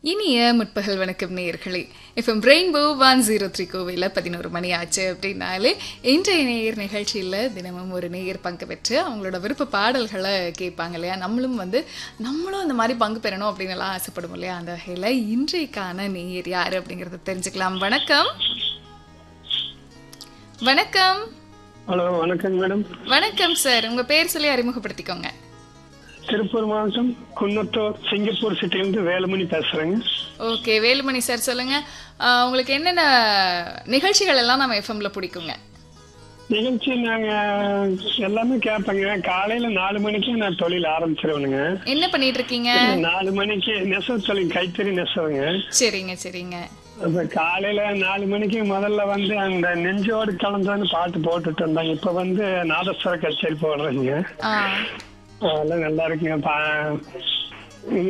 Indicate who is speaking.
Speaker 1: இனிய முற்பகல் வணக்கம் நேயர்களே F M rainbow one zero three கோவில பதினோரு மணி ஆச்சு அப்படின்னாலே இன்றைய நேயர் நிகழ்ச்சியில் தினமும் ஒரு நேயர் பங்கு பெற்று அவங்களோட விருப்ப பாடல்களை கேட்பாங்க இல்லையா நம்மளும் வந்து நம்மளும் இந்த மாதிரி பங்கு பெறணும் அப்படின்னு எல்லாம் ஆசைப்படும் இல்லையா அந்த வகையில் இன்றைக்கான நேயர் யார் அப்படிங்கிறத தெரிஞ்சுக்கலாம் வணக்கம் வணக்கம்
Speaker 2: ஹலோ வணக்கம் மேடம்
Speaker 1: வணக்கம் சார் உங்க பேர் சொல்லி அறிமுகப்படுத்திக்கோங்க
Speaker 2: திருப்பூர் மாவட்டம் குன்னத்தூர் சிங்கப்பூர் சிட்டிலேருந்து வேலுமணி பேசுறேங்க
Speaker 1: ஓகே வேலுமணி சார் சொல்லுங்க ஆஹ் உங்களுக்கு என்னென்ன நிகழ்ச்சிகள் எல்லாம் நம்ம எஃப்எம்ல பிடிக்குங்க
Speaker 2: நிகழ்ச்சி நாங்க எல்லாமே கேட்பேங்க காலையில நாலு மணிக்கு நான் தொழில் ஆரம்பிச்சிருவேனுங்க
Speaker 1: என்ன பண்ணிட்டு இருக்கீங்க
Speaker 2: நாலு மணிக்கு நெசவு தொழில் கைத்தறி நெசவுங்க
Speaker 1: சரிங்க சரிங்க
Speaker 2: அப்ப காலையில நாலு மணிக்கு முதல்ல வந்து அந்த நெஞ்சோடு கலந்தான்னு பாட்டு போட்டுட்டு இருந்தாங்க இப்ப வந்து நாதஸ்வர கச்சேரி போடுறேங்க
Speaker 1: ஆ
Speaker 2: அதெல்லாம் நல்லா இருக்குங்க பா-